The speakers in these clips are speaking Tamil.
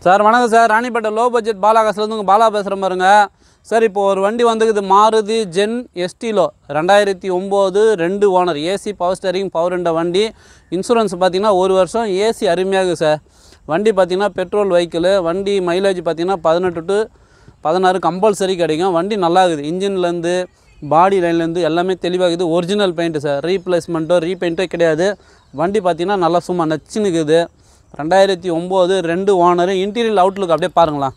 சார் வணக்கம் சார் ராணிப்பேட்டை லோ பட்ஜெட் பாலாகாசிலேருந்து உங்கள் பாலா பேசுகிறேன் பாருங்க சார் இப்போ ஒரு வண்டி வந்துக்குது மாருதி ஜென் எஸ்டிலோ ரெண்டாயிரத்தி ஒம்பது ரெண்டு owner AC power steering power இந்த வண்டி இன்சூரன்ஸ் பார்த்தீங்கன்னா ஒரு வருஷம் ஏசி அருமையாகுது சார் வண்டி பார்த்தீங்கன்னா பெட்ரோல் வெஹிக்கிள் வண்டி மைலேஜ் பார்த்தீங்கன்னா பதினெட்டு டு பதினாறு கம்பல்சரி கிடைக்கும் வண்டி நல்லா இருக்குது இன்ஜின்லேருந்து பாடி லைன்லேருந்து எல்லாமே தெளிவாகுது ஒரிஜினல் பெயிண்ட்டு சார் ரீப்ளேஸ்மெண்ட்டோ ரீபெயிண்ட்டோ கிடையாது வண்டி பார்த்தீங்கன்னா நல்லா சும்மா நச்சுன்னு இருக்குது ரெண்டாயிரத்தி ஒம்பது ரெண்டு ஓனரு இன்டீரியல் அவுட்லுக் அப்படியே பாருங்களேன்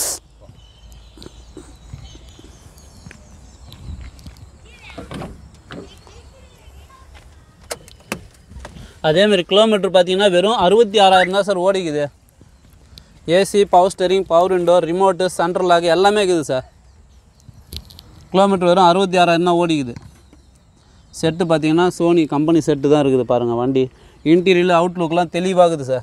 அதேமாரி கிலோமீட்டர் பார்த்தீங்கன்னா வெறும் அறுபத்தி ஆறாயிரம் தான் சார் ஓடிக்குது AC power steering power window remote central lock எல்லாமே இருக்குது சார் கிலோமீட்டர் வெறும் அறுபத்தி ஆறாயிரம் தான் ஓடிக்குது செட்டு பார்த்தீங்கன்னா சோனி கம்பெனி செட்டு தான் இருக்குது பாருங்கள் வண்டி இன்டீரியல் அவுட்லுக்லாம் தெளிவாகுது சார்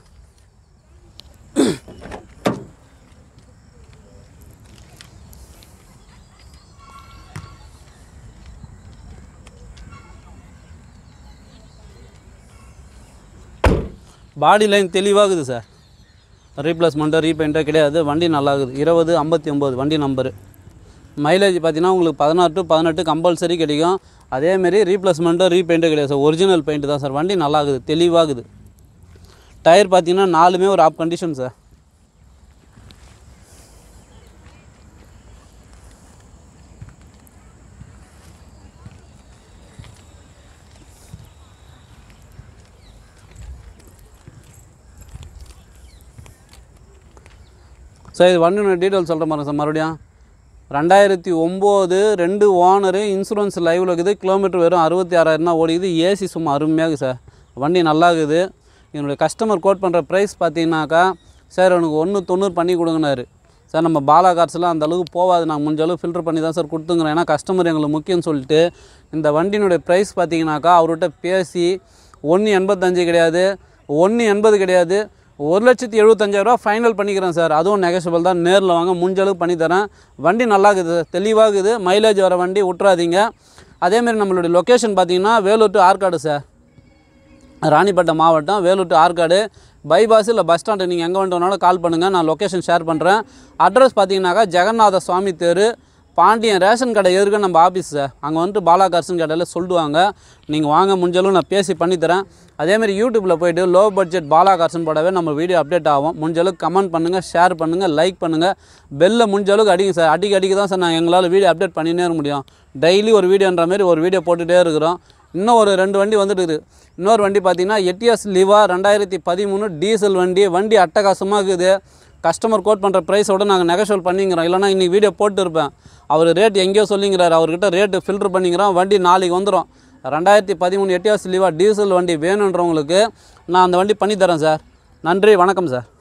பாடி லைன் தெளிவாகுது சார் ரீப்ளேஸ்மெண்ட்டோ ரீபெயிண்ட்டோ கிடையாது வண்டி நல்லாகுது இருபது ஐம்பத்தி ஒம்பது வண்டி நம்பரு மைலேஜ் பார்த்தீங்கன்னா உங்களுக்கு பதினாறு டு பதினெட்டு கம்பல்சரி கிடைக்கும் அதேமாரி ரீப்ளேஸ்மெண்ட்டோ ரீபெயிண்ட்டோ கிடையாது சார் ஒரிஜினல் பெயிண்ட் தான் சார் வண்டி நல்லாகுது தெளிவாகுது டயர் பார்த்தீங்கன்னா நாலுமே ஒரு ஆப் கண்டிஷன் சார் சார் இது வண்டியோட டீட்டெயில் சொல்கிற மாதிரி சார் மறுபடியும் ரெண்டாயிரத்தி ஒம்பது ரெண்டு ஓனரு இன்சூரன்ஸ் லைவில் இருக்குது கிலோமீட்டர் வெறும் அறுபத்தி ஆறாயிரம் தான் ஓடிக்குது ஏசி சும்மா அருமையாகுது சார் வண்டி நல்லா இருக்குது என்னுடைய கஸ்டமர் கோட் பண்ணுற ப்ரைஸ் பார்த்தீங்கன்னாக்கா சார் எனக்கு ஒன்று தொண்ணூறு பண்ணி கொடுங்கனாரு சார் நம்ம பாலா கார்ஸ்லாம் அந்த அளவுக்கு போகாது நான் முடிஞ்ச அளவு ஃபில்டர் பண்ணி தான் சார் கொடுத்துங்கிறேன் ஏன்னா கஸ்டமர் எங்களுக்கு முக்கியம்னு சொல்லிட்டு இந்த வண்டியினுடைய ப்ரைஸ் பார்த்தீங்கன்னாக்கா அவர்கிட்ட பேசி ஒன்று எண்பத்தஞ்சு கிடையாது ஒன்று எண்பது கிடையாது ஒரு லட்சத்தி எழுபத்தஞ்சாயிரரூவா ஃபைனல் பண்ணிக்கிறேன் சார் அதுவும் நெகஷியபிள் தான் நேரில் வாங்க முடிஞ்ச அளவுக்கு பண்ணி தரேன் வண்டி நல்லா இருக்குது தெளிவாகுது மைலேஜ் வர வண்டி விட்றாதீங்க அதேமாரி நம்மளுடைய லொக்கேஷன் பார்த்தீங்கன்னா வேலூர் டு ஆற்காடு சார் ராணிப்பேட்டை மாவட்டம் வேலூர் டு ஆற்காடு பைபாஸ் இல்லை பஸ் ஸ்டாண்டு நீங்கள் எங்கே வந்துட்டு கால் பண்ணுங்கள் நான் லொக்கேஷன் ஷேர் பண்ணுறேன் அட்ரஸ் பார்த்தீங்கன்னாக்கா ஜெகநாத சுவாமி தெரு பாண்டியன் ரேஷன் கடை எதிர்க்க நம்ம ஆஃபீஸ் சார் அங்கே வந்துட்டு பாலா கார்சன் கடையில் சொல்லுவாங்க நீங்கள் வாங்க முடிஞ்சளவு நான் பேசி பண்ணித்தரேன் அதேமாதிரி யூடியூப்பில் போயிட்டு லோ பட்ஜெட் பாலா கார்சன் போடவே நம்ம வீடியோ அப்டேட் ஆகும் முடிஞ்சளவுக்கு கமெண்ட் பண்ணுங்கள் ஷேர் பண்ணுங்கள் லைக் பண்ணுங்கள் பெல்லை முடிஞ்சளவுக்கு அடிங்க சார் அடிக்க அடிக்க தான் சார் நான் எங்களால் வீடியோ அப்டேட் பண்ணினே இருக்க முடியும் டெய்லி ஒரு வீடியோன்ற மாதிரி ஒரு வீடியோ போட்டுகிட்டே இருக்கிறோம் இன்னும் ஒரு ரெண்டு வண்டி வந்துட்டு இருக்குது இன்னொரு வண்டி பார்த்தீங்கன்னா எட்டிஎஸ் லிவா ரெண்டாயிரத்தி பதிமூணு டீசல் வண்டி வண்டி அட்டகாசமாக இருக்குது கஸ்டமர் கோட் பண்ணுற ப்ரைஸோட நாங்கள் நெகஷியல் பண்ணிங்கிறோம் இல்லைனா இன்றைக்கி வீடியோ போட்டு இருப்பேன் அவர் ரேட் எங்கேயோ சொல்லிங்கிறார் அவர்கிட்ட ரேட்டு ஃபில்டர் பண்ணிக்கிறோம் வண்டி நாளைக்கு வந்துடும் ரெண்டாயிரத்தி பதிமூணு எட்டிஎஸ் லிவா டீசல் வண்டி வேணுன்றவங்களுக்கு நான் அந்த வண்டி பண்ணி தரேன் சார் நன்றி வணக்கம் சார்